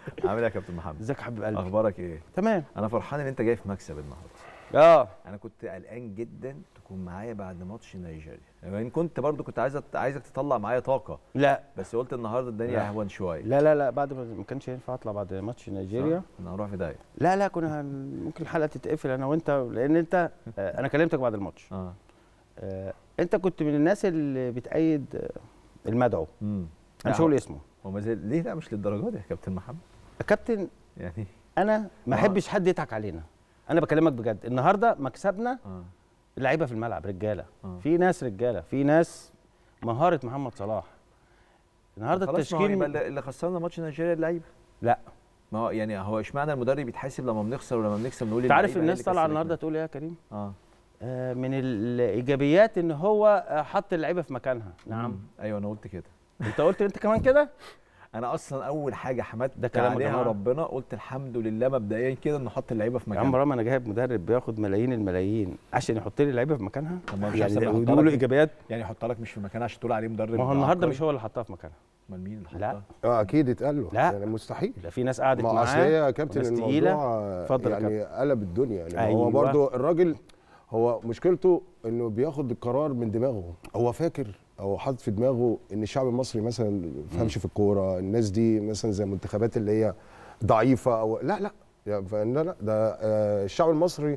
عامل ايه يا كابتن محمد ازيك يا حبيب قلبي اخبارك ايه تمام انا فرحان ان انت جاي في مكسب النهارده اه انا كنت قلقان جدا تكون معايا بعد ماتش نيجيريا يعني ان كنت برضو كنت عايز عايزك تطلع معايا طاقه لا بس قلت النهارده الدنيا لا. اهون شويه لا لا لا بعد ما ما كانش ينفع اطلع بعد ماتش نيجيريا صح؟ انا هروح في داهيه لا لا كنا هن- ممكن الحلقه تتقفل انا وانت لان انت آه، انا كلمتك بعد الماتش اه آه، انت كنت من الناس اللي بتأيد آه، المدعو امم انا مش هقول اسمه هو ما زال ليه لا مش للدرجه دي يا كابتن محمد يا كابتن يعني انا ما آه. احبش حد يضحك علينا انا بكلمك بجد النهارده مكسبنا اه اللعيبه في الملعب رجاله آه. في ناس رجاله في ناس مهاره محمد صلاح النهارده خلاص ما هو يبقى التشكيل اللي اللي خسرنا ماتش نيجيريا اللعيبه لا ما هو يعني هو اشمعنى المدرب يتحاسب لما بنخسر ولما بنكسب نقول انت عارف اللعيبة هي الناس اللي طالعه كسبتنا؟ النهارده تقول ايه يا كريم اه آه، من الايجابيات ان هو آه، حط اللعيبه في مكانها نعم مم. ايوه انا قلت كده انت قلت انت كمان كده انا اصلا اول حاجه حمدت ده كلام يا عليها جماعة. ربنا قلت الحمد لله مبدئيا كده انه حط اللعيبه في يا عم مكانها رامي انا جايب مدرب بياخد ملايين الملايين عشان يحط لي اللعيبه في مكانها طب ما مش يعني أحسن ما يحطها يقولوا لك؟ ايجابيات يعني يحط لك مش في مكانها عشان تقول عليه مدرب ما هو النهارده عبقري؟ مش هو اللي حطها في مكانها امال مين اللي لا. حطها؟ اه اكيد اتقال له لا. يعني مستحيل ده في ناس قعدت ما اصل معاه هي يا كابتن وناس تقيلة. الموضوع اتفضل يا يعني قلب الدنيا يعني ما أيوة. هو برضو الراجل هو مشكلته انه بياخد القرار من دماغه هو فاكر او حاطط في دماغه ان الشعب المصري مثلا ما بيفهمش في الكوره الناس دي مثلا زي المنتخبات اللي هي ضعيفه او لا لا يعني فإن لا ده آه، الشعب المصري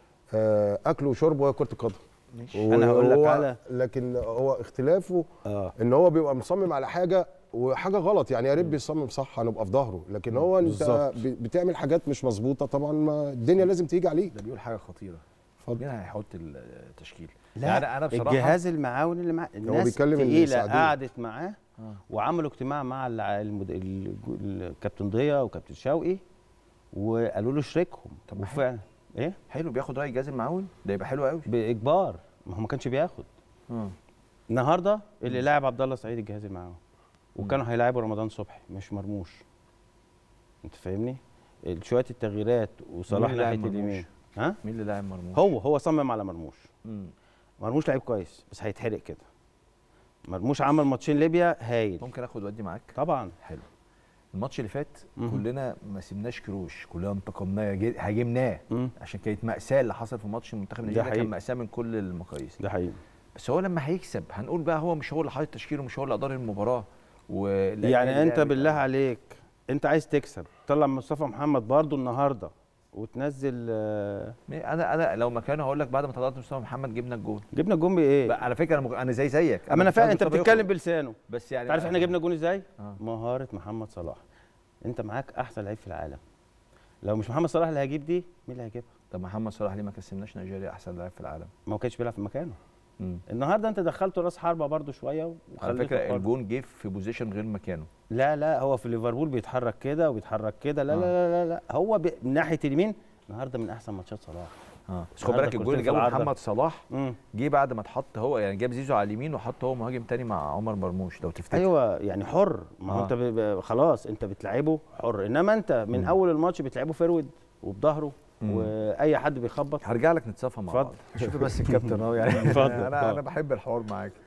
آه، اكله وشربه وهي كره القدم أنا هقول لك وهو- على- لكن هو اختلافه اه ان هو بيبقى مصمم على حاجه وحاجه غلط يعني يا ريت بيصمم صح هنبقى في ظهره لكن هو انت بالظبط. ب- بتعمل حاجات مش مظبوطه طبعا ما الدنيا لازم تيجي عليك ده بيقول حاجه خطيره اتفضل مين هيحط التشكيل؟ لا يعني انا بصراحه الجهاز المعاون اللي معاه الناس بيتكلم اللي تقيله يساعدوه. قعدت معاه آه. وعملوا اجتماع مع الع- المد... ال- الكابتن ضياء وكابتن شوقي وقالوا له شاركهم طب ما حلو. وفعلا ايه حلو بياخد راي الجهاز المعاون ده يبقى حلو قوي باجبار ما هو ما كانش بياخد اه النهارده اللي لاعب عبد الله سعيد الجهاز المعاون وكانوا هيلاعبوا رمضان صبحي مش مرموش انت فاهمني ال- شويه التغييرات وصلاح اللي لاعب ناحيه مرموش؟ اليمين ها مين اللي لاعب مرموش؟ هو هو صمم على مرموش مم. مرموش لعيب كويس بس هيتحرق كده مرموش عمل ماتشين ليبيا هايل ممكن اخد ودي معاك؟ طبعا حلو الماتش اللي فات مهم. كلنا ما سيبناش كروش كلنا انتقمناه جي- هاجمناه مم. عشان كانت مأساة اللي حصل في ماتش المنتخب ده النيجيري كان حقيقي. مأساة من كل المقاييس ده حقيقي بس هو لما هيكسب هنقول بقى هو مش هو اللي حاطط تشكيله ومش هو اللي ادار المباراه و يعني انت بالله عليك انت عايز تكسب طلع مصطفى محمد برضو النهارده وتنزل آه، انا انا لو مكانه هقول لك بعد ما طلعت مصطفى محمد جبنا الجول جبنا الجون بايه؟ بقى على فكره انا مج- انا زي زيك اما انا كنت فاهم عايز انت مصطفى بتتكلم يخرج. بلسانه بس يعني انت عارف احنا جبنا الجون ازاي؟ آه. مهاره محمد صلاح انت معاك احسن لعيب في العالم لو مش محمد صلاح اللي هيجيب دي مين اللي هيجيبها؟ طب محمد صلاح ليه ما كسبناش نيجيريا احسن لاعب في العالم ما هو كانش بيلعب في مكانه مم. النهارده انت دخلته راس حربه برضو شويه على وخليته فكره برضو. الجون جه في بوزيشن غير مكانه لا لا هو في ليفربول بيتحرك كده وبيتحرك كده لا, آه. لا لا لا لا هو ب... من ناحيه اليمين النهارده من احسن ماتشات صلاح اه بس خد النهاردة بالك الجول اللي كورتين في جابه العارضة. محمد صلاح امم جه بعد ما اتحط هو يعني جاب زيزو على اليمين وحط هو مهاجم تاني مع عمر مرموش لو تفتكر ايوه يعني حر ما هو آه. انت ب... ب... خلاص انت بتلعبه حر انما انت من مم. اول الماتش بتلعبه فيرود وبظهره مم. واي حد بيخبط هرجع لك نتصافى مع اتفضل. بعض شوف بس الكابتن اهو يعني اتفضل، انا اتفضل. انا بحب الحوار معاك